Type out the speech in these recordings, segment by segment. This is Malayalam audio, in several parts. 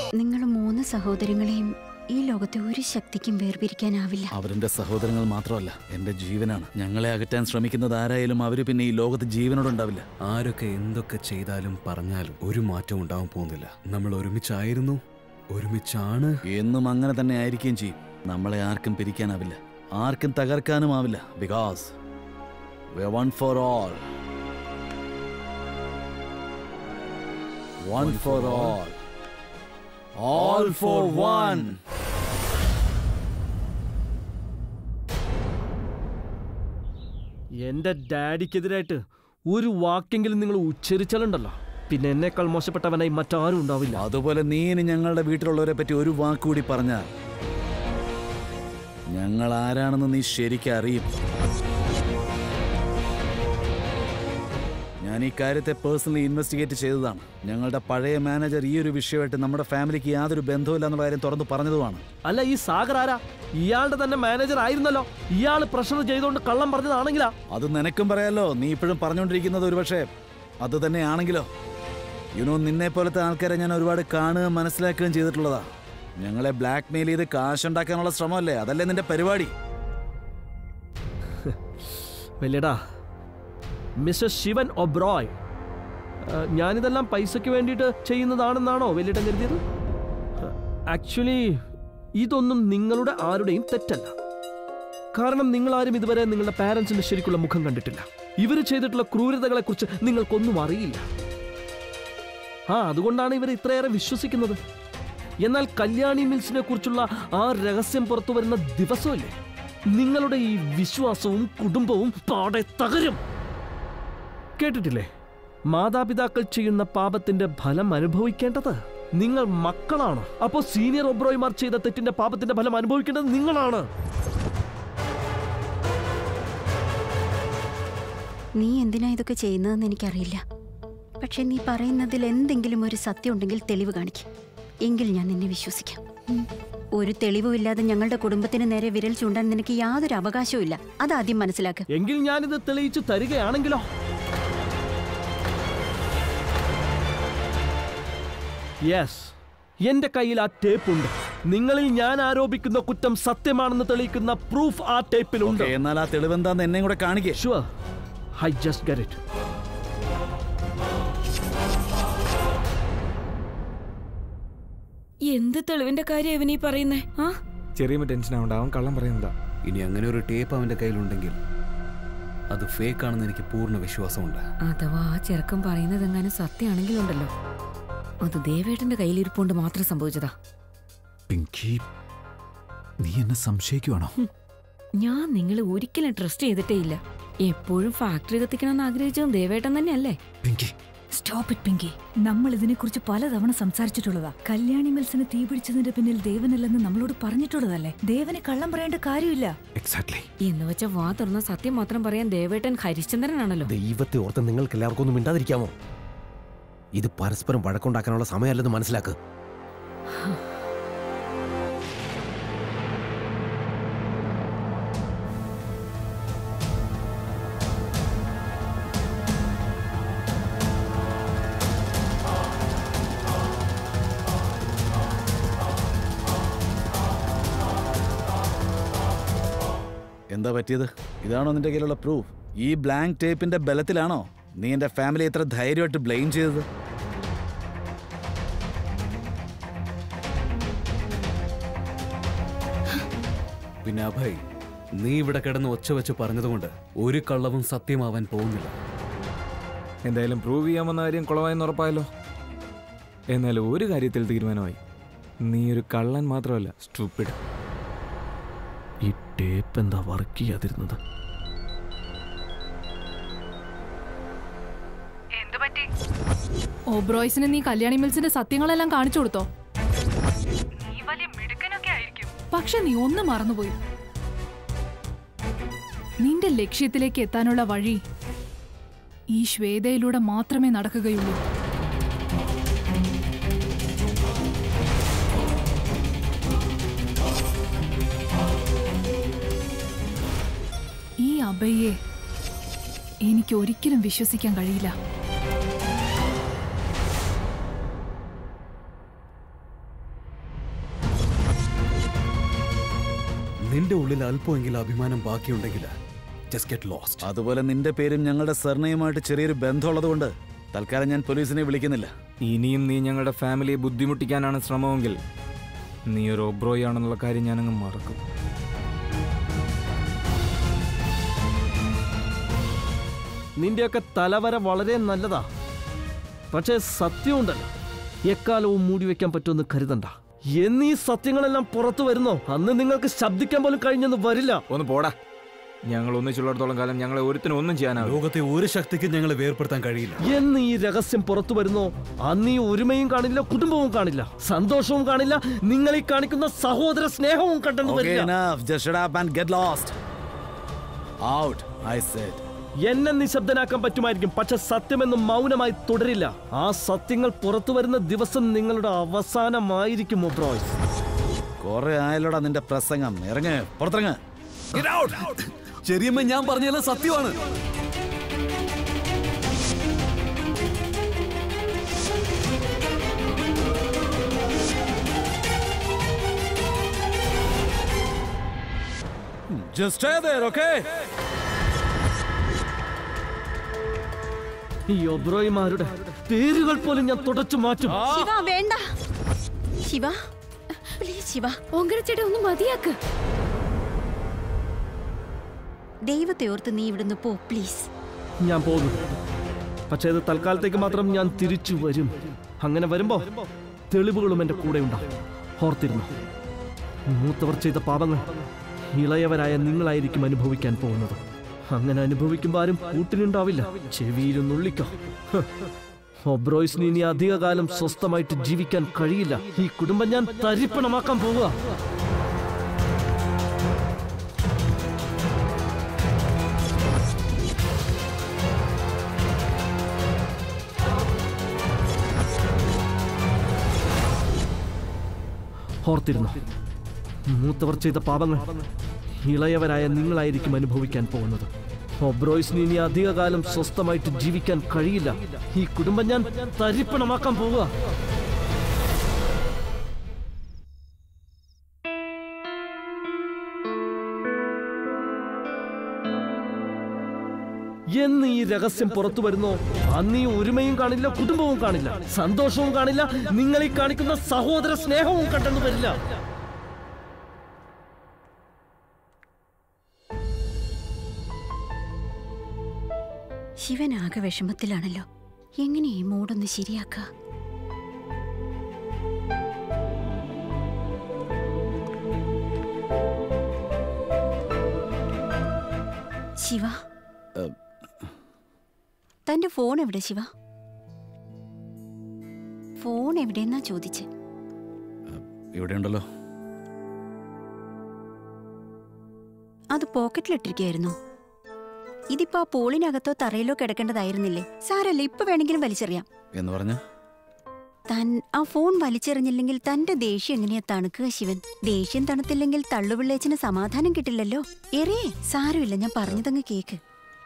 നിങ്ങൾ മൂന്ന് സഹോദരങ്ങളെയും ഈ ലോകത്തെ ഒരു ശക്തിക്കും വേർപിരിക്കാനാവില്ല അവരെന്റെ സഹോദരങ്ങൾ മാത്രമല്ല എന്റെ ജീവനാണ് ഞങ്ങളെ അകറ്റാൻ ശ്രമിക്കുന്നത് ആരായാലും അവര് പിന്നെ ഈ ലോകത്ത് ജീവനോടുണ്ടാവില്ല ആരൊക്കെ എന്തൊക്കെ ചെയ്താലും പറഞ്ഞാലും ഒരു മാറ്റം ഉണ്ടാവാൻ പോകുന്നില്ല നമ്മൾ ഒരുമിച്ചായിരുന്നു ഒരുമിച്ചാണ് എന്നും അങ്ങനെ തന്നെ ആയിരിക്കുകയും ചെയ്യും നമ്മളെ ആർക്കും പിരിക്കാനാവില്ല ആർക്കും തകർക്കാനും ആവില്ല because one for all one for all all for one എന്റെ ഡാഡിക്കെതിരായിട്ട് ഒരു വാക്കെങ്കിലും നിങ്ങൾ ഉച്ചരിച്ചാലുണ്ടല്ലോ പിന്നെ എന്നേക്കാൾ മോശപ്പെട്ടവനായി മറ്റാരും ഉണ്ടാവില്ല അതുപോലെ നീ ഇനി ഞങ്ങളുടെ വീട്ടിലുള്ളവരെ പറ്റി ഒരു വാക്കുകൂടി പറഞ്ഞാൽ ഞങ്ങൾ ആരാണെന്ന് നീ ശരിക്കും അറിയും ഞാൻ ഈ കാര്യത്തെ പേഴ്സണലി ഇൻവെസ്റ്റിഗേറ്റ് ചെയ്തതാണ് ഞങ്ങളുടെ പഴയ മാനേജർ ഈ ഒരു വിഷയമായിട്ട് നമ്മുടെ ഫാമിലിക്ക് യാതൊരു ബന്ധമില്ല എന്നുള്ള കാര്യം തുറന്നു പറഞ്ഞതുമാണ് അല്ല ഈ സാഗർ ആരാ ഇയാളുടെ തന്നെ മാനേജർ ആയിരുന്നല്ലോ ഇയാൾ പ്രഷർ ചെയ്തുകൊണ്ട് കള്ളം പറഞ്ഞതാണെങ്കിലാ അത് നിനക്കും പറയാലോ നീ ഇപ്പോഴും പറഞ്ഞുകൊണ്ടിരിക്കുന്നത് ഒരുപക്ഷെ അത് തന്നെയാണെങ്കിലോ യുനോ നിന്നെ പോലത്തെ ആൾക്കാരെ ഞാൻ ഒരുപാട് കാണുകയും മനസ്സിലാക്കുകയും ചെയ്തിട്ടുള്ളതാ ഞങ്ങളെ ബ്ലാക്ക് മെയിൽ ചെയ്ത് കാശുണ്ടാക്കാനുള്ള ശ്രമമല്ലേ അതല്ലേ നിന്റെ പരിപാടി വലിയടാ മിസ്റ്റർ ശിവൻ ഒബ്രോയ് ആ, ഞാനിതെല്ലാം പൈസയ്ക്ക് വേണ്ടിയിട്ട് ചെയ്യുന്നതാണെന്നാണോ വലിയടൻ കരുതിയത് ആക്ച്വലി ഇതൊന്നും നിങ്ങളുടെ ആരുടെയും തെറ്റല്ല കാരണം നിങ്ങൾ ആരും ഇതുവരെ നിങ്ങളുടെ പാരൻസിന്റെ ശരിക്കുള്ള മുഖം കണ്ടിട്ടില്ല ഇവർ ചെയ്തിട്ടുള്ള ക്രൂരതകളെക്കുറിച്ച് നിങ്ങൾക്കൊന്നും അറിയില്ല ആ അതുകൊണ്ടാണ് ഇവർ ഇത്രയേറെ വിശ്വസിക്കുന്നത് എന്നാൽ കല്യാണി മിൽസിനെ കുറിച്ചുള്ള ആ രഹസ്യം പുറത്തു വരുന്ന ദിവസമല്ലേ നിങ്ങളുടെ ഈ വിശ്വാസവും കുടുംബവും പാടെ തകരും കേട്ടിട്ടില്ലേ മാതാപിതാക്കൾ ചെയ്യുന്ന പാപത്തിന്റെ ഫലം അനുഭവിക്കേണ്ടത് നിങ്ങൾ മക്കളാണ് അപ്പോ സീനിയർ ഒബ്രോയിമാർ ചെയ്ത തെറ്റിന്റെ പാപത്തിന്റെ ഫലം അനുഭവിക്കേണ്ടത് നിങ്ങളാണ് നീ എന്തിനാ ഇതൊക്കെ ചെയ്യുന്നതെന്ന് എനിക്കറിയില്ല പക്ഷെ നീ പറയുന്നതിൽ എന്തെങ്കിലും ഒരു സത്യം ഉണ്ടെങ്കിൽ തെളിവ് കാണിക്കും എങ്കിൽ ഞാൻ നിന്നെ വിശ്വസിക്കാം ഉം. ഒരു തെളിവുമില്ലാതെ ഞങ്ങളുടെ കുടുംബത്തിന് നേരെ വിരൽ ചൂണ്ടാൻ നിനക്ക് യാതൊരു അവകാശവും ഇല്ല അതാദ്യം മനസ്സിലാക്ക് എങ്കിൽ ഞാനിത് തെളിയിച്ചു തരികയാണെങ്കിലോ യെസ് എന്റെ കയ്യിൽ ആ ടേപ്പ് ഉണ്ട് നിങ്ങളിൽ ഞാൻ ആരോപിക്കുന്ന കുറ്റം സത്യമാണെന്ന് തെളിയിക്കുന്ന പ്രൂഫ് ആ ടേപ്പിലുണ്ട് ഓക്കേ, എന്നാൽ ആ തെളിവെന്താന്ന് എന്നെ കൂടെ കാണിക്കേ sure I just get it എന്ത് തെളിവിന്റെ കാര്യം ഇവനീ പറയുന്നേ ആ ചെറിയ ടെൻഷൻ ആവണ്ട അവൻ കള്ളം പറയുന്നതാ ഇനി അങ്ങനെ ഒരു ടേപ്പ് അവന്റെ കയ്യിലുണ്ടെങ്കിൽ അത് ഫേക്ക് ആണെന്ന് എനിക്ക് പൂർണ്ണ വിശ്വാസമുണ്ട് അഥവാ ആ ചെറുക്കം പറയുന്നത് എങ്ങാനും സത്യമാണെങ്കിലുണ്ടല്ലോ അത് ദേവേട്ടന്റെ കയ്യിലിരിപ്പുണ്ട് മാത്രം സംഭവിച്ചതാ പിങ്കി നീ എന്നെ സംശയിക്കുവാണോ ഞാൻ നിങ്ങളെ ഒരിക്കലും ട്രസ്റ്റ് ചെയ്തിട്ടേ ഇല്ല എപ്പോഴും ഫാക്ടറി കത്തിക്കണമെന്ന് ആഗ്രഹിച്ചതും ദേവേട്ടൻ തന്നെയല്ലേ പിങ്കി സ്റ്റോപ്പ് ഇറ്റ് പിങ്കി നമ്മൾ ഇതിനെക്കുറിച്ച് പലതവണ സംസാരിച്ചിട്ടുള്ളതാ കല്യാണി മിൽസിന് തീപിടിച്ചതിന്റെ പിന്നിൽ ദേവനല്ലെന്ന് നമ്മളോട് പറഞ്ഞിട്ടുള്ളതല്ലേ ദേവനെ കള്ളം പറയേണ്ട കാര്യമില്ല എക്സാക്ട്ലി എന്ന് വെച്ച വാ തുറന്ന സത്യം മാത്രം പറയാൻ ദേവേട്ടൻ ഹരിശ്ചന്ദ്രനാണല്ലോ ദൈവത്തെ ഓർത്ത് നിങ്ങൾക്ക് എല്ലാവർക്കും ഒന്നും മിണ്ടാതിരിക്കാമോ ഇത് പരസ്പരം വഴക്കുണ്ടാക്കാനുള്ള സമയമല്ലെന്ന് മനസ്സിലാക്ക് എന്താ പറ്റിയത് ഇതാണോ നിന്റെ കയ്യിലുള്ള പ്രൂഫ് ഈ ബ്ലാങ്ക് ടേപ്പിന്റെ ബലത്തിലാണോ നീ എന്റെ ഫാമിലി ഇത്ര ധൈര്യമായിട്ട് ബ്ലെയിം ചെയ്തത് പിന്നെ അഭയ് നീ ഇവിടെ കിടന്ന് ഒച്ച വെച്ച് പറഞ്ഞതുകൊണ്ട് ഒരു കള്ളവും സത്യമാവാൻ പോകുന്നില്ല എന്തായാലും പ്രൂവ് ചെയ്യാമെന്ന കാര്യം കുളമായെന്ന് ഉറപ്പായല്ലോ എന്നാലും ഒരു കാര്യത്തിൽ തീരുമാനമായി നീ ഒരു കള്ളൻ മാത്രമല്ല സ്റ്റുപ്പിഡ് ഈ ടേപ്പ് എന്താ വർക്ക് ചെയ്യാതിരുന്നത് ഓബ്രോയ്സിന് നീ കല്യാണി മിൽസിന്റെ സത്യങ്ങളെല്ലാം കാണിച്ചു കൊടുത്തോ പക്ഷെ നീ ഒന്ന് മറന്നുപോയി നിന്റെ ലക്ഷ്യത്തിലേക്ക് എത്താനുള്ള വഴി ഈ ശ്വേതയിലൂടെ മാത്രമേ നടക്കുകയുള്ളൂ ഈ അഭയെ എനിക്ക് ഒരിക്കലും വിശ്വസിക്കാൻ കഴിയില്ല നിന്റെ ഉള്ളിൽ അല്പമെങ്കിലും അഭിമാനം ബാക്കിയുണ്ടെങ്കിൽ ജസ്റ്റ് ഗെറ്റ് ലോസ്റ്റ് അതുപോലെ നിന്റെ പേരും ഞങ്ങളുടെ സർനെയുമായിട്ട് ചെറിയൊരു ബന്ധമുള്ളത് കൊണ്ട് തൽക്കാലം ഞാൻ പോലീസിനെ വിളിക്കുന്നില്ല ഇനിയും നീ ഞങ്ങളുടെ ഫാമിലിയെ ബുദ്ധിമുട്ടിക്കാനാണ് ശ്രമമെങ്കിൽ നീ ഒരു ഒബ്രോയി ആണെന്നുള്ള കാര്യം ഞാനങ്ങ് മറക്കും നിന്റെയൊക്കെ തലവര വളരെ നല്ലതാ പക്ഷേ സത്യമുണ്ടല്ലോ എക്കാലവും മൂടി വെക്കാൻ പറ്റുമെന്ന് കരുതണ്ട എന്നീ സത്യങ്ങളെല്ലാം പുറത്തു വരുന്നോ അന്ന് നിങ്ങൾക്ക് ശബ്ദിക്കാൻ പോലും കഴിഞ്ഞെന്ന് വരില്ല ഒന്ന് പോടാ ഞങ്ങൾ ഒന്നിച്ചുള്ളിടത്തോളം കാലം ഞങ്ങളെ ഒരുത്തിനും ഒന്നും ചെയ്യാനാവും ലോകത്തെ ഒരു ശക്തിക്ക് ഞങ്ങളെ വേർപ്പെടുത്താൻ കഴിയില്ല എന്ന് ഈ രഹസ്യം പുറത്തു വരുന്നോ അന്ന് ഈ ഒരുമയും കാണില്ല കുടുംബവും കാണില്ല സന്തോഷവും കാണില്ല നിങ്ങൾ ഈ കാണിക്കുന്ന സഹോദര സ്നേഹവും കണ്ടെന്ന് Okay, വരില്ല enough. Just shut up and get lost. Out, I said. എന്നെ നിശബ്ദനാക്കാൻ പറ്റുമായിരിക്കും പക്ഷെ സത്യമെന്നും മൗനമായി തുടരില്ല ആ സത്യങ്ങൾ പുറത്തു വരുന്ന ദിവസം നിങ്ങളുടെ അവസാനമായിരിക്കും ഒബ്രോയ്സ് കുറെ ആയല്ലോടാ നിന്റെ പ്രസംഗം ഇറങ്ങ് പുറത്തിറങ്ങ് ചെറിയമ്മ ഞാൻ പറഞ്ഞതെല്ലാം സത്യമാണ് Just stay there, okay? ഈ ഒബ്രോയിമാരുടെ പേരുകൾ പോലും ഞാൻ തുടച്ചു മാറ്റും ശിവ വേണ്ട ശിവ പ്ലീസ് ശിവ ഓങ്കരച്ചേട്ടാ ഒന്ന് മതിയാക്ക് ദൈവത്തെ ഓർത്ത് നീ ഇവിടുന്ന് പോ പ്ലീസ് ഞാൻ പോകും പക്ഷേ ഇത് തൽക്കാലത്തേക്ക് മാത്രം ഞാൻ തിരിച്ചു വരും അങ്ങനെ വരുമ്പോ തെളിവുകളും എന്റെ കൂടെ ഉണ്ടാവും ഓർത്തിരുന്നു മൂത്തവർ ചെയ്ത പാപങ്ങൾ ഇളയവരായ നിങ്ങളായിരിക്കും അനുഭവിക്കാൻ പോകുന്നത് അങ്ങനെ അനുഭവിക്കുമ്പോൾ ആരും കൂട്ടിനുണ്ടാവില്ല ചെവിയിലൊന്നുള്ളിക്കോ ഒബ്രോയ്സിന് ഇനി അധികകാലം സ്വസ്ഥമായിട്ട് ജീവിക്കാൻ കഴിയില്ല ഈ കുടുംബം ഞാൻ തരിപ്പണമാക്കാൻ പോവുക ഓർത്തിരുന്നു മൂത്തവർ ചെയ്ത പാപങ്ങൾ ഇളയവരായ നിങ്ങളായിരിക്കും അനുഭവിക്കാൻ പോകുന്നത് ഒബ്രോയ്സിന് ഇനി അധികകാലം സ്വസ്ഥമായിട്ട് ജീവിക്കാൻ കഴിയില്ല ഈ കുടുംബം ഞാൻ തരിപ്പണമാക്കാൻ പോവുക എന്ന് ഈ രഹസ്യം പുറത്തു വരുന്നോ അന്ന് ഈ ഒരുമയും കാണില്ല കുടുംബവും കാണില്ല സന്തോഷവും കാണില്ല നിങ്ങൾ ഈ കാണിക്കുന്ന സഹോദര സ്നേഹവും കണ്ടെന്ന് വരില്ല ശിവൻ ആകെ വിഷമത്തിലാണല്ലോ എങ്ങനെ ഈ മൂടൊന്ന് ശരിയാക്ക ശിവ ഏഹ്. തന്റെ ഫോൺ എവിടെ ശിവ ഫോൺ എവിടെയെന്നാ ചോദിച്ച് ഇവിടെ ഉണ്ടല്ലോ അത് പോക്കറ്റിലിട്ടിരിക്കുകയായിരുന്നു ഇതിപ്പോ ആ പോളിനകത്തോ തറയിലോ കിടക്കേണ്ടതായിരുന്നില്ലേ സാരല്ല ഇപ്പൊ വേണമെങ്കിലും വലിച്ചെറിയാം എന്ന് പറഞ്ഞ താൻ ആ ഫോൺ വലിച്ചെറിഞ്ഞില്ലെങ്കിൽ തന്റെ ദേഷ്യം എങ്ങനെയാ തണുക്കുക ശിവൻ ദേഷ്യം തണുത്തില്ലെങ്കിൽ തള്ളുപിള്ളേച്ചിന് സമാധാനം കിട്ടില്ലല്ലോ എറിയേ സാരമില്ല ഞാൻ പറഞ്ഞതങ്ങ് കേക്ക്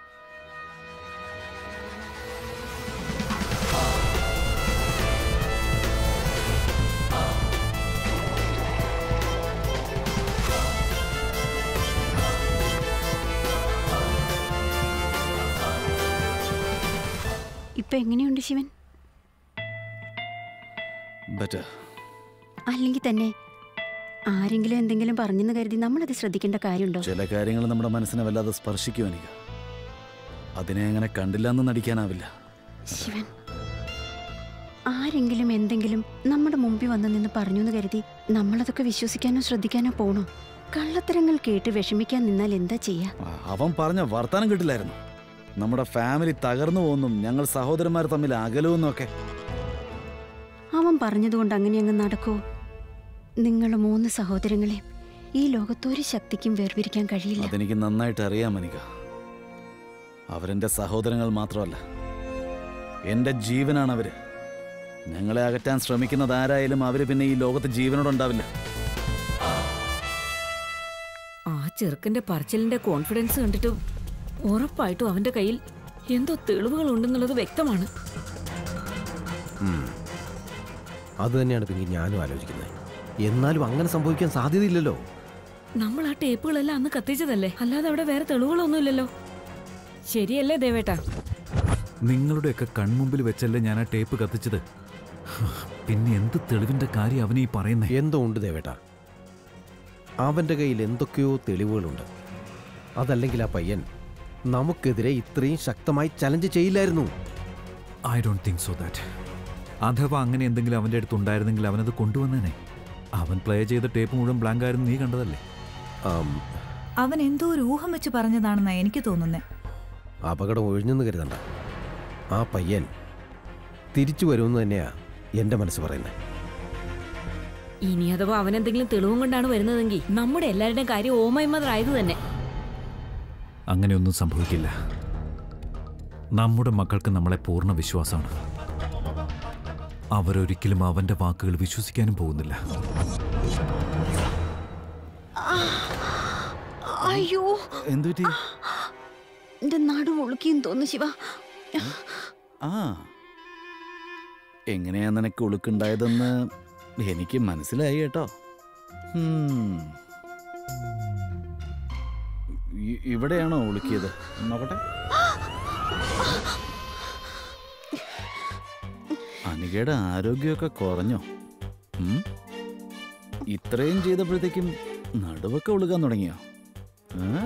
ഇപ്പൊ എങ്ങനെയുണ്ട് ശിവൻ ബെറ്റർ അല്ലെങ്കിൽ തന്നെ ആരെങ്കിലും എന്തെങ്കിലും പറഞ്ഞെന്ന് കരുതി നമ്മളത് ശ്രദ്ധിക്കേണ്ട കാര്യമുണ്ടോ ചില കാര്യങ്ങൾ നമ്മുടെ മനസ്സിനെ വല്ലാതെ സ്പർശിക്കും എനിക്ക് അതിനെ അങ്ങനെ കണ്ടില്ല എന്ന് നടിക്കാനാവില്ല ശിവൻ ആരെങ്കിലും എന്തെങ്കിലും നമ്മുടെ മുമ്പിൽ വന്ന് നിന്ന് പറഞ്ഞു എന്ന് കരുതി നമ്മളതൊക്കെ വിശ്വസിക്കാനോ ശ്രദ്ധിക്കാനോ പോണോ കള്ളത്തരങ്ങൾ കേട്ട് വിഷമിക്കാൻ നിന്നാൽ എന്താ ചെയ്യാ ആ, അവൻ പറഞ്ഞ വർത്താനം കിട്ടില്ലായിരുന്നു നമ്മുടെ ഫാമിലി തകർന്നു പോകുന്നും ഞങ്ങൾ സഹോദരന്മാർ തമ്മിൽ അകലുമെന്നൊക്കെ അവൻ പറഞ്ഞതുകൊണ്ട് അങ്ങനെ അങ്ങ് നടക്കൂ നിങ്ങൾ മൂന്ന് സഹോദരങ്ങളെ ഈ ലോകത്തൊരു ശക്തിക്കും വേർപിരിക്കാൻ കഴിയില്ല അതെനിക്ക് നന്നായിട്ട് അറിയാം അനിക അവരെന്റെ സഹോദരങ്ങൾ മാത്രമല്ല എന്റെ ജീവനാണ് അവര് ഞങ്ങളെ അകറ്റാൻ ശ്രമിക്കുന്നത് ആരായാലും അവര് പിന്നെ ഈ ലോകത്ത് ജീവനോടുണ്ടാവില്ല ആ ചെറുക്കന്റെ പറച്ചിലിന്റെ കോൺഫിഡൻസ് കണ്ടിട്ട് ഉറപ്പായിട്ടും അവന്റെ കയ്യിൽ എന്തോ തെളിവുകൾ ഉണ്ടെന്നുള്ളത് വ്യക്തമാണ് അത് തന്നെയാണ് പിന്നെ ഞാനും ആലോചിക്കുന്നത് എന്നാലും അങ്ങനെ സംഭവിക്കാൻ സാധ്യതയില്ലല്ലോ നമ്മൾ ആ ടേപ്പുകളെല്ലാം അന്ന് കത്തിച്ചതല്ലേ അല്ലാതെ അവിടെ വേറെ തെളിവുകളൊന്നുമില്ലല്ലോ ശരിയല്ലേ ദേവേട്ടാ നിങ്ങളുടെയൊക്കെ കൺമുമ്പിൽ വെച്ചല്ലേ ഞാൻ ആ ടേപ്പ് കത്തിച്ചത് പിന്നെ എന്ത് തെളിവിന്റെ കാര്യം അവനീ പറയുന്നേ എന്തോ ഉണ്ട് ദേവേട്ട അവൻ്റെ കയ്യിൽ എന്തൊക്കെയോ തെളിവുകളുണ്ട് അതല്ലെങ്കിൽ ആ പയ്യൻ നമുക്കെതിരെ ഇത്രയും ശക്തമായി ചലഞ്ച് ചെയ്യില്ലായിരുന്നു I don't think so that അഥവാ അങ്ങനെ എന്തെങ്കിലും അവൻ്റെ അടുത്ത് ഉണ്ടായിരുന്നെങ്കിൽ അവനത് കൊണ്ടുവന്നേനെ അവൻ പ്ലേ ചെയ്ത ടേപ്പ് മുഴുവൻ ബ്ലാങ്ക് ആയിരുന്നു നീ കണ്ടതല്ലേ അവൻ എന്തോ ഒരു ഊഹം വെച്ച് പറഞ്ഞതാണെന്നാ എനിക്ക് തോന്നുന്നേ അപകടം ഒഴിഞ്ഞെന്ന് കരുതണ്ട ആ പയ്യൻ തിരിച്ചു വരുമെന്ന് തന്നെയാ എൻ്റെ മനസ്സ് പറയുന്നത് ഇനി അഥവാ അവൻ എന്തെങ്കിലും തെളിവും കൊണ്ടാണ് വരുന്നതെങ്കിൽ നമ്മുടെ എല്ലാവരുടെയും കാര്യം ഓമൈ മദർ ആയത് തന്നെ അങ്ങനെയൊന്നും സംഭവിക്കില്ല നമ്മുടെ മക്കൾക്ക് നമ്മളെ പൂർണ്ണ വിശ്വാസമാണ് അവരൊരിക്കലും അവന്റെ വാക്കുകൾ വിശ്വസിക്കാനും പോകുന്നില്ല അയ്യോ എന്തുപറ്റി എന്റെ നടു ഒളുക്കിയെന്ന് തോന്നുന്നു ശിവ ആ എങ്ങനെയാ നിനക്ക് ഉളുക്കുണ്ടായതെന്ന് എനിക്ക് മനസ്സിലായി കേട്ടോ ഹും. ഇ- ഇവിടെയാണോ ഉളുക്കിയത് നോക്കട്ടെ അനികയുടെ ആരോഗ്യമൊക്കെ കുറഞ്ഞോ ഉം? ഇത്രയും ചെയ്തപ്പോഴത്തേക്കും നടുവൊക്കെ ഉളുക്കാൻ തുടങ്ങിയോ ഏ?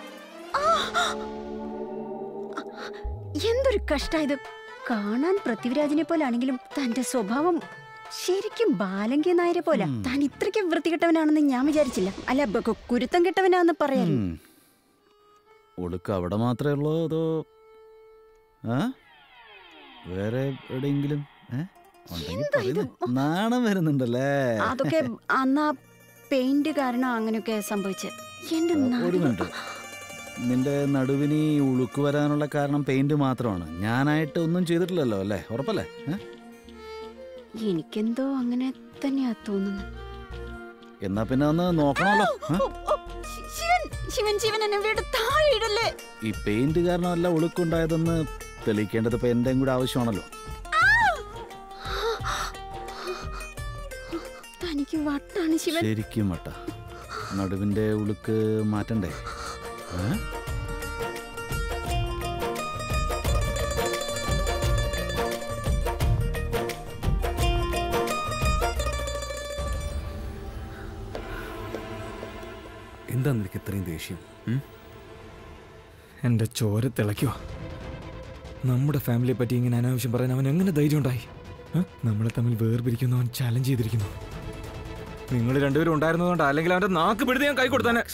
എന്തൊരു കഷ്ടായത് കാണാൻ പൃഥ്വിരാജിനെ പോലാണെങ്കിലും തന്റെ സ്വഭാവം ശരിക്കും ബാലങ്കി നായരെ പോലെ താൻ ഇത്രയ്ക്ക് വൃത്തികെട്ടവനാണെന്ന് ഞാൻ വിചാരിച്ചില്ല അല്ല ബ- കു- കുരുത്തം കെട്ടവനാന്ന് പറയാൻ ഉം. ഒടുക്ക അവിടെ മാത്രമേ ഉള്ളോ അതോ ആ വേറെ എവിടെയെങ്കിലും ഏ? ഉണ്ടെങ്കിൽ എന്താ ഇത്? പറയുന്നു. നാണം വരുന്നുണ്ടല്ലേ അതൊക്കെ അന്ന് ആ പെയിന്റ് കാരണം അങ്ങനെയൊക്കെ സംഭവിച്ചത് എന്റെ ഒരു നടുവ് മിനിറ്റ് നിന്റെ നടുവിന് ഈ ഉളുക്ക് വരാനുള്ള കാരണം പെയിന്റ് മാത്രമാണ് ഞാനായിട്ട് ഒന്നും ചെയ്തിട്ടില്ലല്ലോ അല്ലേ ഉറപ്പല്ലേ ഏ? എനിക്കെന്തോ അങ്ങനെ തന്നെയാ തോന്നുന്നത് എന്നാ പിന്നെ ഒന്ന് നോക്കണമല്ലോ ഏ? ഓ, ഓ, ശി- ശിവൻ ശിവൻ ശിവൻ എന്നെ വീട് താഴെയിടല്ലേ ഈ പെയിന്റ് കാരണമല്ല ഉളുക്കുണ്ടായതെന്ന് തെളിയിക്കേണ്ടത് ഇപ്പൊ എന്റെയും കൂടെ ആവശ്യമാണല്ലോ തനിക്ക് വട്ടാണ് ശിവൻ ശരിക്കും വട്ട നടുവിന്റെ ഉളുക്ക് മാറ്റണ്ടേ ഏ? എന്താ നിനക്ക് ഇത്രയും ദേഷ്യം ഉം? എൻ്റെ ചോര തിളയ്ക്കുവാ നമ്മുടെ ഫാമിലിയെ പറ്റി ഇങ്ങനെ അനാവശ്യം പറയാൻ അവൻ എങ്ങനെ ധൈര്യം ഉണ്ടായി ഏ? നമ്മളെ തമ്മിൽ വേർപിരിക്കുന്ന അവൻ ചാലഞ്ച് ചെയ്തിരിക്കുന്നു നിങ്ങൾ രണ്ടുപേരും ഉണ്ടായിരുന്നതുകൊണ്ട് അല്ലെങ്കിൽ അവന്റെ നാക്ക് പിടിച്ച് ഞാൻ കൈ കൊടുത്താനെ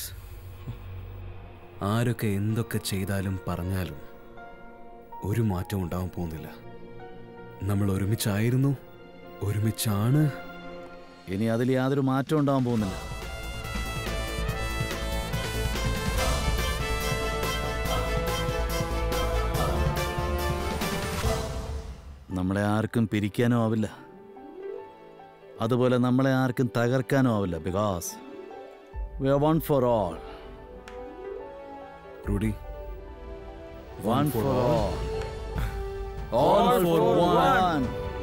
ആരൊക്കെ എന്തൊക്കെ ചെയ്താലും പറഞ്ഞാലും ഒരു മാറ്റം ഉണ്ടാവാൻ പോകുന്നില്ല നമ്മൾ ഒരുമിച്ചായിരുന്നു ഒരുമിച്ചാണ് ഇനി അതിൽ യാതൊരു മാറ്റം ഉണ്ടാവാൻ പോകുന്നില്ല നമ്മളെ ആർക്കും പിരിക്കാനോ ആവില്ല അതുപോലെ നമ്മളെ ആർക്കും തകർക്കാനോ ആവില്ല because we are one for all Rudy one for all all for one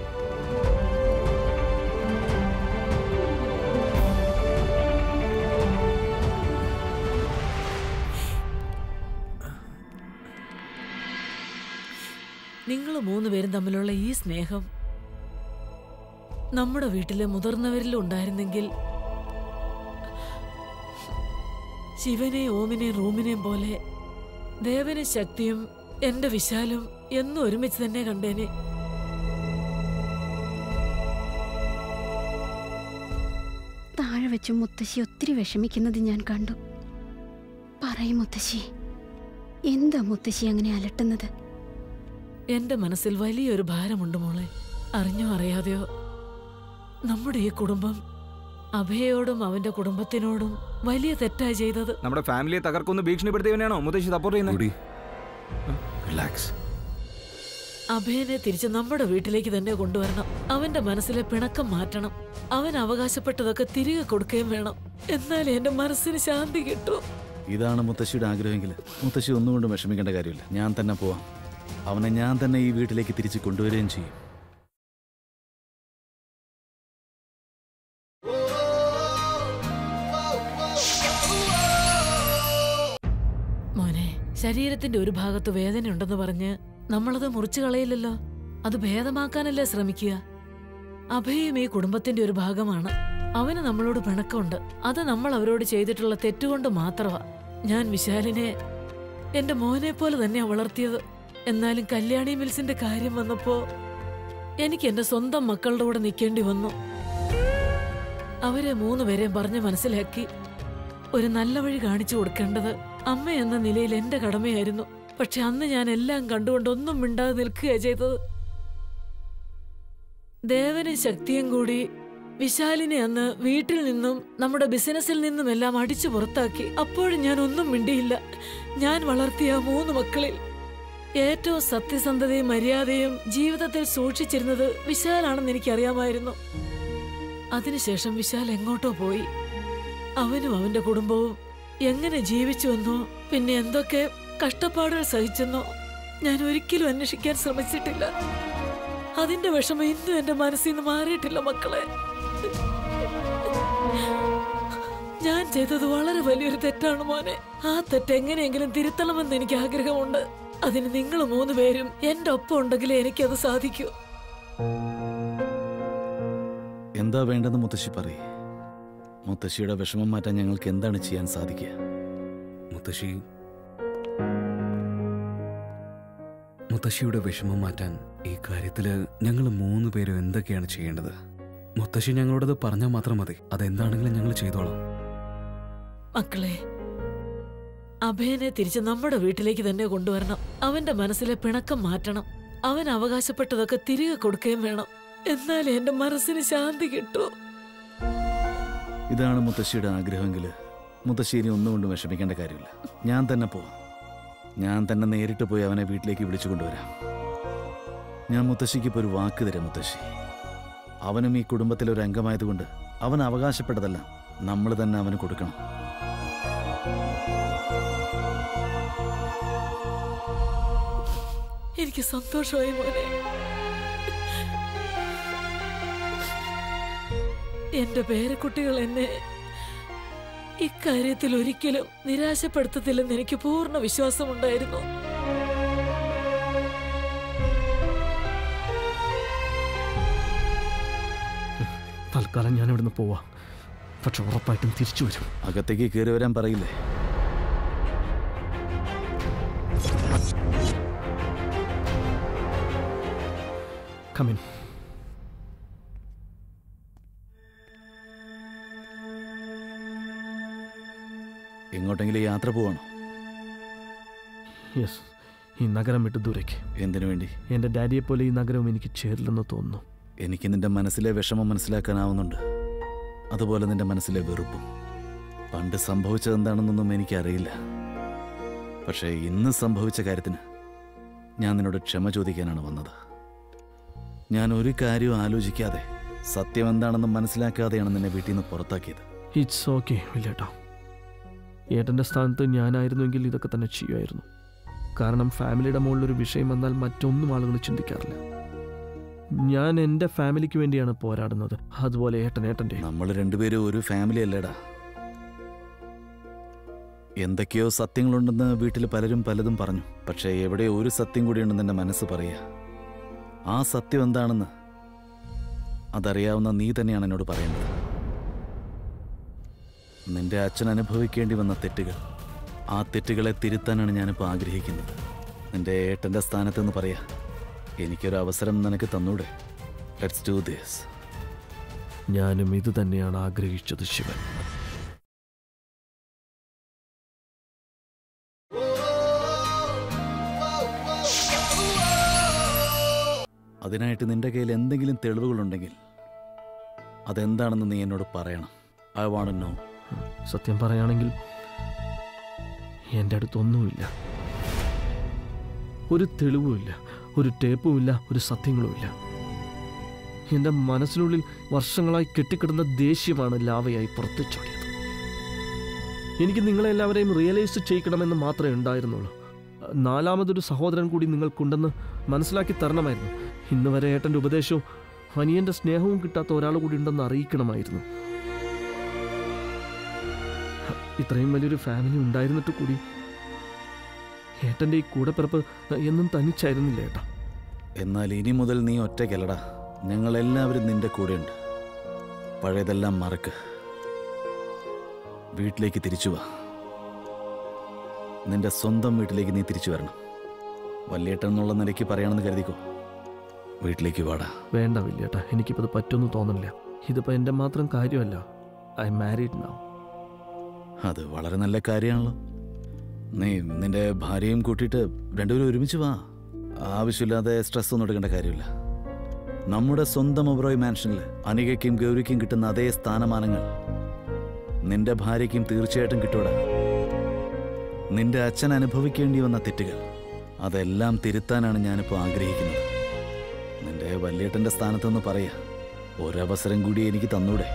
നിങ്ങൾ മൂന്നുപേരും തമ്മിലുള്ള ഈ സ്നേഹം നമ്മുടെ വീട്ടിലെ മുതിർന്നവരിലും ഉണ്ടായിരുന്നെങ്കിൽ ശിവനെയും ഓമിനെയും റൂമിനെയും പോലെ ദേവന് ശക്തിയും എന്റെ വിശാലും എന്നും ഒരുമിച്ച് തന്നെ കണ്ടേനെ താഴെ വെച്ച് മുത്തശ്ശി ഒത്തിരി വിഷമിക്കുന്നത് ഞാൻ കണ്ടു പറയും മുത്തശ്ശി എന്താ മുത്തശ്ശി അങ്ങനെ അലട്ടുന്നത് എന്റെ മനസ്സിൽ വലിയൊരു ഭാരമുണ്ട് മോളെ അറിഞ്ഞോ അറിയാതെയോ നമ്മുടെ ഈ കുടുംബം അഭയോടും അവന്റെ കുടുംബത്തിനോടും വലിയ തെറ്റായി ചെയ്തത് നമ്മുടെ ഫാമിലിയെ തകർക്കൊന്ന് ഭീഷണിപ്പെടുത്തിയവനാണോ മുത്തശ്ശി സപ്പോർട്ട് ചെയ്യുന്നത് റൂഡി റിലാക്സ് അഭയനെ തിരിച്ച് നമ്മുടെ വീട്ടിലേക്ക് തന്നെ കൊണ്ടുവരണം അവന്റെ മനസ്സിലെ പിണക്കം മാറ്റണം അവൻ അവകാശപ്പെട്ടതൊക്കെ തിരികെ കൊടുക്കുകയും വേണം എന്നാലേ എന്റെ മനസ്സിന് ശാന്തി കിട്ടൂ ഇതാണ് മുത്തശ്ശിയുടെ ആഗ്രഹമെങ്കിൽ മുത്തശ്ശി ഒന്നുകൊണ്ടും വിഷമിക്കേണ്ട കാര്യമില്ല ഞാൻ തന്നെ പോവാം അവനെ ഞാൻ തന്നെ ഈ വീട്ടിലേക്ക് തിരിച്ച് കൊണ്ടുവരികയും ചെയ്യും Oh ശരീരത്തിന്റെ ഒരു ഭാഗത്ത് വേദനയുണ്ടെന്ന് പറഞ്ഞ് നമ്മളത് മുറിച്ചു കളയില്ലല്ലോ അത് ഭേദമാക്കാനല്ലേ ശ്രമിക്കുക അഭയും ഈ കുടുംബത്തിന്റെ ഒരു ഭാഗമാണ് അവന് നമ്മളോട് പിണക്കമുണ്ട് അത് നമ്മൾ അവരോട് ചെയ്തിട്ടുള്ള തെറ്റുകൊണ്ട് മാത്രമാ ഞാൻ വിശാലിനെ എന്റെ മോനെ പോലെ തന്നെയാ വളർത്തിയത് എന്നാലും കല്യാണി മിൽസിന്റെ കാര്യം വന്നപ്പോ എനിക്ക് എന്റെ സ്വന്തം മക്കളുടെ കൂടെ നിൽക്കേണ്ടി വന്നു അവരെ മൂന്നുപേരെയും പറഞ്ഞ് മനസ്സിലാക്കി ഒരു നല്ല വഴി കാണിച്ചു കൊടുക്കേണ്ടത് അമ്മ എന്ന നിലയിൽ എന്റെ കടമയായിരുന്നു പക്ഷെ അന്ന് ഞാൻ എല്ലാം കണ്ടുകൊണ്ട് ഒന്നും മിണ്ടാതെ നിൽക്കുകയാ ചെയ്തത് ദേവനും ശക്തിയും കൂടി വിശാലിനെ അന്ന് വീട്ടിൽ നിന്നും നമ്മുടെ ബിസിനസ്സിൽ നിന്നും എല്ലാം അടിച്ചു പുറത്താക്കി അപ്പോഴും ഞാൻ ഒന്നും മിണ്ടിയില്ല ഞാൻ വളർത്തിയ ആ മൂന്ന് മക്കളിൽ ഏറ്റവും സത്യസന്ധതയും മര്യാദയും ജീവിതത്തിൽ സൂക്ഷിച്ചിരുന്നത് വിശാലാണെന്ന് എനിക്കറിയാമായിരുന്നു അതിനുശേഷം വിശാൽ എങ്ങോട്ടോ പോയി അവനും അവന്റെ കുടുംബവും എങ്ങനെ ജീവിച്ചുവെന്നോ പിന്നെ എന്തൊക്കെ കഷ്ടപ്പാടുകൾ സഹിച്ചെന്നോ ഞാൻ ഒരിക്കലും അന്വേഷിക്കാൻ ശ്രമിച്ചിട്ടില്ല അതിന്റെ വിഷമം ഇന്നും എന്റെ മനസ്സിൽ നിന്ന് മാറിയിട്ടില്ല മക്കളെ ഞാൻ ചെയ്തത് വളരെ വലിയൊരു തെറ്റാണ് മോനെ ആ തെറ്റ് എങ്ങനെയെങ്കിലും തിരുത്തണമെന്ന് എനിക്ക് ആഗ്രഹമുണ്ട് അതിന് നിങ്ങൾ മൂന്ന് പേരും എന്റെ ഒപ്പം ഉണ്ടെങ്കിലേ എനിക്കത് സാധിക്കൂ എന്താ വേണ്ടെന്ന് മുത്തശ്ശി പറയേ മുത്തശ്ശിയുടെ വിഷമം മാറ്റാൻ ഞങ്ങൾക്ക് എന്താണ് ചെയ്യാൻ സാധിക്കുക മുത്തശ്ശി മുത്തശ്ശിയുടെ വിഷമം മാറ്റാൻ ഈ കാര്യത്തില് ഞങ്ങൾ മൂന്ന് പേരും എന്തൊക്കെയാണ് ചെയ്യേണ്ടത് മുത്തശ്ശി ഞങ്ങളോടത് പറഞ്ഞാൽ മാത്രം മതി അതെന്താണെങ്കിലും ഞങ്ങൾ ചെയ്തോളാം മക്കളെ അഭയനെ തിരിച്ച് നമ്മുടെ വീട്ടിലേക്ക് തന്നെ കൊണ്ടുവരണം അവന്റെ മനസ്സിലെ പിണക്കം മാറ്റണം അവൻ അവകാശപ്പെട്ടതൊക്കെ തിരികെ കൊടുക്കുകയും വേണം എന്നാലേ എന്റെ മനസ്സിന് ശാന്തി കിട്ടൂ ഇതാണ് മുത്തശ്ശിയുടെ ആഗ്രഹമെങ്കിൽ മുത്തശ്ശി ഇനി ഒന്നും കൊണ്ടും വിഷമിക്കേണ്ട കാര്യമില്ല ഞാൻ തന്നെ പോവാം ഞാൻ തന്നെ നേരിട്ട് പോയി അവനെ വീട്ടിലേക്ക് വിളിച്ചു കൊണ്ടുവരാം ഞാൻ മുത്തശ്ശിക്ക് ഇപ്പോൾ ഒരു വാക്ക് തരാം മുത്തശ്ശി അവനും ഈ കുടുംബത്തിലെ ഒരു അംഗമായതുകൊണ്ട് അവൻ അവകാശപ്പെട്ടതല്ല നമ്മൾ തന്നെ അവന് കൊടുക്കണം എനിക്ക് സന്തോഷമായി മോനെ എന്റെ പേരക്കുട്ടികൾ എന്നെ ഇക്കാര്യത്തിൽ ഒരിക്കലും നിരാശപ്പെടുത്തത്തില്ലെന്ന് എനിക്ക് പൂർണ്ണ വിശ്വാസമുണ്ടായിരുന്നു തൽക്കാലം ഞാൻ ഇവിടുന്ന് പോവാം പക്ഷെ ഉറപ്പായിട്ടും തിരിച്ചു വരും അകത്തേക്ക് കയറി വരാൻ പറയില്ലേ കമിൻ എങ്ങോട്ടെങ്കിലും യാത്ര പോവാണോ യെസ് ഈ നഗരം വിട്ട് ദൂരേക്ക് എന്തിനു വേണ്ടി എൻ്റെ ഡാഡിയെ പോലെ ഈ നഗരവും എനിക്ക് ചേരില്ലെന്ന് തോന്നുന്നു എനിക്ക് നിന്റെ മനസ്സിലെ വിഷമം മനസ്സിലാക്കാനാവുന്നുണ്ട് അതുപോലെ നിന്റെ മനസ്സിലെ വെറുപ്പും പണ്ട് സംഭവിച്ചത് എന്താണെന്നൊന്നും എനിക്കറിയില്ല പക്ഷേ ഇന്ന് സംഭവിച്ച കാര്യത്തിന് ഞാൻ നിന്നോട് ക്ഷമ ചോദിക്കാനാണ് വന്നത് ഞാൻ ഒരു കാര്യവും ആലോചിക്കാതെ സത്യം എന്താണെന്ന് മനസ്സിലാക്കാതെയാണ് നിന്നെ വീട്ടിൽ നിന്ന് പുറത്താക്കിയത് ഇറ്റ്സ് ഓക്കെ വില്ലേട്ടാ ഏട്ടൻ്റെ സ്ഥാനത്ത് ഞാനായിരുന്നുവെങ്കിൽ ഇതൊക്കെ തന്നെ ചെയ്യുമായിരുന്നു കാരണം ഫാമിലിയുടെ മുകളിലൊരു വിഷയം വന്നാൽ മറ്റൊന്നും ആളുകൾ ചിന്തിക്കാറില്ല ഞാൻ എൻ്റെ ഫാമിലിക്ക് വേണ്ടിയാണ് പോരാടുന്നത് അതുപോലെ ഏട്ടൻ ഏട്ടൻ്റെ നമ്മൾ രണ്ടുപേരും ഒരു ഫാമിലി അല്ലേടാ എന്തൊക്കെയോ സത്യങ്ങളുണ്ടെന്ന് വീട്ടിൽ പലരും പലതും പറഞ്ഞു പക്ഷേ എവിടെയോ ഒരു സത്യം കൂടിയുണ്ടെന്ന് എൻ്റെ മനസ്സ് പറയുക ആ സത്യം എന്താണെന്ന് അതറിയാവുന്ന നീ തന്നെയാണ് എന്നോട് പറയുന്നത് നിന്റെ അച്ഛൻ അനുഭവിക്കേണ്ടി വന്ന തെറ്റുകൾ ആ തെറ്റുകളെ തിരുത്താനാണ് ഞാനിപ്പോൾ ആഗ്രഹിക്കുന്നത് നിന്റെ ഏട്ടൻ്റെ സ്ഥാനത്ത് നിന്ന് പറയാ എനിക്കൊരു അവസരം നിനക്ക് തന്നൂടെ ലെറ്റ്സ് ഡു ദിസ് ഞാനും ഇത് തന്നെയാണ് ആഗ്രഹിച്ചത് ശിവൻ അതിനായിട്ട് നിന്റെ കയ്യിൽ എന്തെങ്കിലും തെളിവുകളുണ്ടെങ്കിൽ അതെന്താണെന്ന് നീ എന്നോട് പറയണം ഐ വാണ്ട് നോ സത്യം പറയുകയാണെങ്കിൽ എൻ്റെ അടുത്തൊന്നുമില്ല ഒരു തെളിവുമില്ല ഒരു ടേപ്പുമില്ല ഒരു സത്യങ്ങളുമില്ല എൻ്റെ മനസ്സിനുള്ളിൽ വർഷങ്ങളായി കെട്ടിക്കിടന്ന ദേഷ്യമാണ് ലാവയായി പുറത്തു ചാടിയത് എനിക്ക് നിങ്ങളെല്ലാവരെയും റിയലൈസ് ചെയ്യിക്കണമെന്ന് മാത്രമേ ഉണ്ടായിരുന്നുള്ളൂ നാലാമതൊരു സഹോദരൻ കൂടി നിങ്ങൾക്കുണ്ടെന്ന് മനസ്സിലാക്കി തരണമായിരുന്നു ഇന്ന് വരെ ഏട്ടൻ്റെ ഉപദേശവും അനിയൻ്റെ സ്നേഹവും കിട്ടാത്ത ഒരാൾ കൂടി ഉണ്ടെന്ന് അറിയിക്കണമായിരുന്നു ഇത്രയും വലിയൊരു ഫാമിലി ഉണ്ടായിരുന്നിട്ട് കൂടി ഏട്ടൻ്റെ ഈ കൂടെപ്പിറപ്പ് എന്നും തനിച്ചായിരുന്നില്ല ഏട്ടാ എന്നാൽ ഇനി മുതൽ നീ ഒറ്റയ്ക്കല്ലടാ ഞങ്ങളെല്ലാവരും നിന്റെ കൂടെയുണ്ട് പഴയതെല്ലാം മറക്ക് വീട്ടിലേക്ക് തിരിച്ചു വാ നിന്റെ സ്വന്തം വീട്ടിലേക്ക് നീ തിരിച്ചു വരണം വല്യേട്ടൻ എന്നുള്ള നിലയ്ക്ക് പറയണമെന്ന് കരുതിക്കോ വീട്ടിലേക്ക് വാടാ വേണ്ട വലിയേട്ടാ എനിക്കിപ്പോൾ ഇത് പറ്റുമെന്ന് തോന്നുന്നില്ല ഇതിപ്പോൾ എൻ്റെ മാത്രം കാര്യമല്ല ഐ മാരീഡ് നൗ അത് വളരെ നല്ല കാര്യമാണല്ലോ നീ നിന്റെ ഭാര്യയും കൂട്ടിയിട്ട് രണ്ടുപേരും ഒരുമിച്ച് വാ ആവശ്യമില്ലാതെ സ്ട്രെസ് ഒന്നും എടുക്കേണ്ട കാര്യമില്ല നമ്മുടെ സ്വന്തം ഒബ്രോയ് മാൻഷനിൽ അനികയ്ക്കും ഗൗരിക്കും കിട്ടുന്ന അതേ സ്ഥാനമാനങ്ങൾ നിന്റെ ഭാര്യയ്ക്കും തീർച്ചയായിട്ടും കിട്ടൂടാ നിന്റെ അച്ഛൻ അനുഭവിക്കേണ്ടി വന്ന തെറ്റുകൾ അതെല്ലാം തിരുത്താനാണ് ഞാനിപ്പോൾ ആഗ്രഹിക്കുന്നത് നിന്റെ വല്യേട്ടന്റെ സ്ഥാനത്തൊന്ന് പറയാ ഒരവസരം കൂടി എനിക്ക് തന്നൂടെ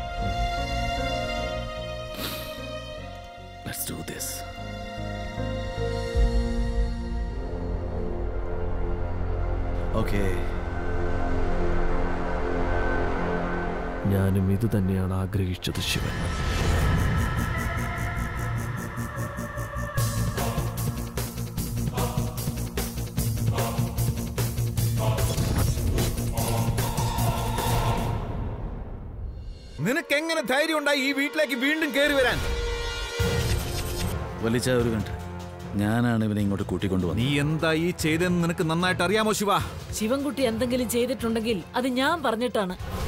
Let's do this. Okay. ഞാനും ഇത് തന്നെയാണ് ആഗ്രഹിച്ചത് ശിവൻ നിനക്ക് എങ്ങനെ ധൈര്യം ഉണ്ടായി ഈ വീട്ടിലേക്ക് വീണ്ടും കയറി വരാൻ വലിച്ച ഒരു കണ്ട് ഞാനാണ് ഇവനെ ഇങ്ങോട്ട് കൂട്ടിക്കൊണ്ടുവന്നത് നീ എന്താ ഈ ചെയ്തെന്ന് നിനക്ക് നന്നായിട്ട് അറിയാമോ ശിവ ശിവൻകുട്ടി എന്തെങ്കിലും ചെയ്തിട്ടുണ്ടെങ്കിൽ അത് ഞാൻ പറഞ്ഞിട്ടാണ്